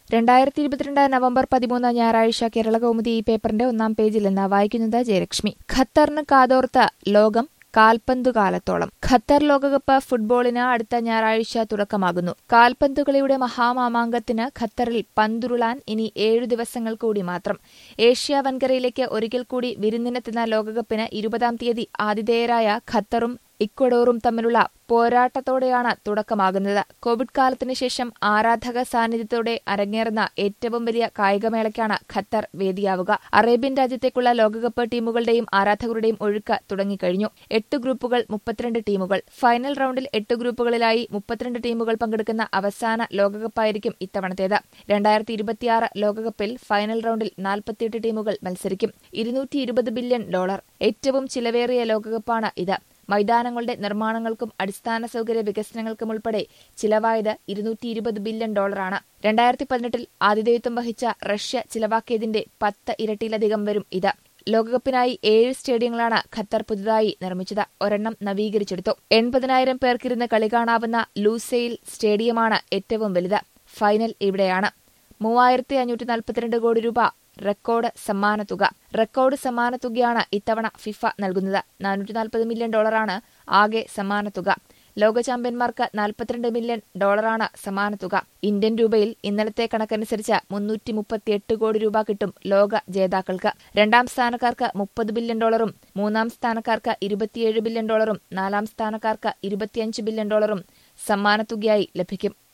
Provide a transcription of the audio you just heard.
രണ്ടായിരത്തി ഇരുപത്തിരണ്ട് നവംബർ പതിമൂന്ന് ഞായറാഴ്ച കേരള കൗമുദി ഈ പേപ്പറിന്റെ ഒന്നാം പേജിൽ നിന്ന് വായിക്കുന്നത് ജയലക്ഷ്മി ഖത്തറിന് കാതോർത്ത ലോകം കാൽപന്തുകാലത്തോളം ഖത്തർ ലോകകപ്പ് ഫുട്ബോളിന് അടുത്ത ഞായറാഴ്ച തുടക്കമാകുന്നു കാൽപന്തുകളിയുടെ മഹാമാമാങ്കത്തിന് ഖത്തറിൽ പന്തുരുളാൻ ഇനി ഏഴു ദിവസങ്ങൾ കൂടി മാത്രം ഏഷ്യ വൻകരയിലേക്ക് ഒരിക്കൽ കൂടി വിരുന്നിനെത്തുന്ന ലോകകപ്പിന് ഇരുപതാം തീയതി ആതിഥേയരായ ഖത്തറും ഇക്വഡോറും തമ്മിലുള്ള പോരാട്ടത്തോടെയാണ് തുടക്കമാകുന്നത് കോവിഡ് കാലത്തിന് ശേഷം ആരാധക സാന്നിധ്യത്തോടെ അരങ്ങേറുന്ന ഏറ്റവും വലിയ കായികമേളയ്ക്കാണ് ഖത്തർ വേദിയാവുക അറേബ്യൻ രാജ്യത്തേക്കുള്ള ലോകകപ്പ് ടീമുകളുടെയും ആരാധകരുടെയും ഒഴുക്ക് തുടങ്ങിക്കഴിഞ്ഞു എട്ട് ഗ്രൂപ്പുകൾ മുപ്പത്തിരണ്ട് ടീമുകൾ ഫൈനൽ റൌണ്ടിൽ എട്ട് ഗ്രൂപ്പുകളിലായി മുപ്പത്തിരണ്ട് ടീമുകൾ പങ്കെടുക്കുന്ന അവസാന ലോകകപ്പായിരിക്കും ഇത്തവണത്തേത് രണ്ടായിരത്തി ഇരുപത്തിയാറ് ലോകകപ്പിൽ ഫൈനൽ റൌണ്ടിൽ നാൽപ്പത്തിയെട്ട് ടീമുകൾ മത്സരിക്കും ഇരുന്നൂറ്റി ഇരുപത് ബില്യൺ ഡോളർ ഏറ്റവും ചിലവേറിയ ലോകകപ്പാണ് ഇത് മൈതാനങ്ങളുടെ നിർമ്മാണങ്ങൾക്കും അടിസ്ഥാന സൗകര്യ വികസനങ്ങൾക്കും ഉൾപ്പെടെ ചിലവായത് ഇരുന്നൂറ്റി ഇരുപത് ബില്യൺ ഡോളറാണ് രണ്ടായിരത്തി പതിനെട്ടിൽ ആതിഥേയത്വം വഹിച്ച റഷ്യ ചിലവാക്കിയതിന്റെ പത്ത് ഇരട്ടിയിലധികം വരും ഇത് ലോകകപ്പിനായി ഏഴ് സ്റ്റേഡിയങ്ങളാണ് ഖത്തർ പുതുതായി നിർമ്മിച്ചത് ഒരെണ്ണം നവീകരിച്ചെടുത്തു എൺപതിനായിരം പേർക്കിരുന്ന് കളി കാണാവുന്ന ലൂസെയിൽ സ്റ്റേഡിയമാണ് ഏറ്റവും വലുത് ഫൈനൽ ഇവിടെയാണ് മൂവായിരത്തി അഞ്ഞൂറ്റി നാൽപ്പത്തിരണ്ട് കോടി രൂപ റെക്കോർഡ് സമ്മാനത്തുക റെക്കോർഡ് സമ്മാനത്തുകയാണ് ഇത്തവണ ഫിഫ നൽകുന്നത് നാനൂറ്റി നാൽപ്പത് മില്യൺ ഡോളറാണ് ആകെ സമ്മാനത്തുക ലോക ചാമ്പ്യന്മാർക്ക് നാൽപ്പത്തിരണ്ട് മില്യൺ ഡോളറാണ് സമ്മാനത്തുക ഇന്ത്യൻ രൂപയിൽ ഇന്നലത്തെ കണക്കനുസരിച്ച് മുന്നൂറ്റി മുപ്പത്തിയെട്ട് കോടി രൂപ കിട്ടും ലോക ജേതാക്കൾക്ക് രണ്ടാം സ്ഥാനക്കാർക്ക് മുപ്പത് ബില്യൺ ഡോളറും മൂന്നാം സ്ഥാനക്കാർക്ക് ഇരുപത്തിയേഴ് ബില്യൺ ഡോളറും നാലാം സ്ഥാനക്കാർക്ക് ഇരുപത്തിയഞ്ച് ബില്യൺ ഡോളറും സമ്മാനത്തുകയായി ലഭിക്കും